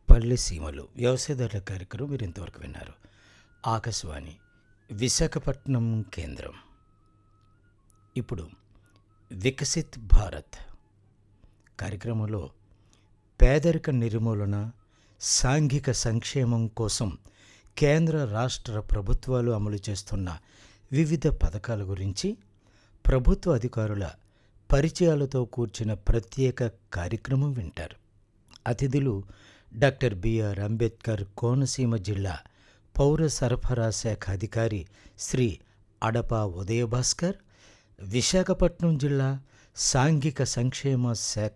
పల్లె సీమలు వ్యవసాయదారుల కార్యక్రమం మీరు ఇంతవరకు విన్నారు ఆకాశవాణి విశాఖపట్నం కేంద్రం ఇప్పుడు వికసిత్ భారత్ కార్యక్రమంలో పేదరిక నిర్మూలన సాంఘిక సంక్షేమం కోసం కేంద్ర రాష్ట్ర ప్రభుత్వాలు అమలు చేస్తున్న వివిధ పథకాల గురించి ప్రభుత్వ అధికారుల పరిచయాలతో కూర్చిన ప్రత్యేక కార్యక్రమం వింటారు అతిథులు డాక్టర్ బిఆర్ అంబేద్కర్ కోనసీమ జిల్లా పౌర సరఫరా శాఖ అధికారి శ్రీ అడప ఉదయభాస్కర్ విశాఖపట్నం జిల్లా సాంఘిక సంక్షేమ శాఖ